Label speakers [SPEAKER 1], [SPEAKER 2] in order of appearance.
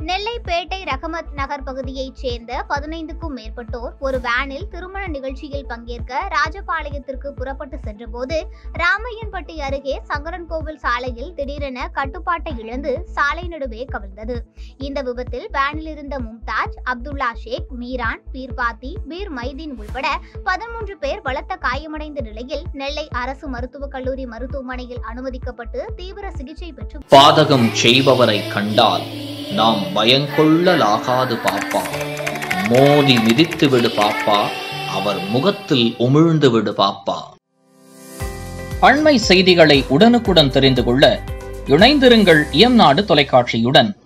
[SPEAKER 1] நெல்லைப்பேட்டை ரஹமத் நகர் பகுதியைச் சேர்ந்த பதினைந்துக்கும் மேற்பட்டோர் ஒரு வேனில் திருமண நிகழ்ச்சியில் பங்கேற்க ராஜபாளையத்திற்கு புறப்பட்டு சென்றபோது ராமையன்பட்டி அருகே சங்கரன்கோவில் சாலையில் திடீரென கட்டுப்பாட்டை இழந்து சாலை நடுவே கவிழ்ந்தது இந்த விபத்தில் வேனில் இருந்த மும்தாஜ் அப்துல்லா ஷேக் மீரான் பீர்பாத்தி பீர் மைதீன் உள்பட பதிமூன்று பேர் பலத்த காயமடைந்த நிலையில் நெல்லை அரசு மருத்துவக் கல்லூரி மருத்துவமனையில் அனுமதிக்கப்பட்டு தீவிர சிகிச்சை பெற்று
[SPEAKER 2] பாதகம் செய்பவரை கண்டால் நாம் பயங்கொள்ளலாகாது பாப்பா மோதி மிதித்து விடு பாப்பா அவர் முகத்தில் உமிழ்ந்து விடு பாப்பா அண்மை செய்திகளை உடனுக்குடன் தெரிந்து கொள்ள இணைந்திருங்கள் இயம்நாடு தொலைக்காட்சியுடன்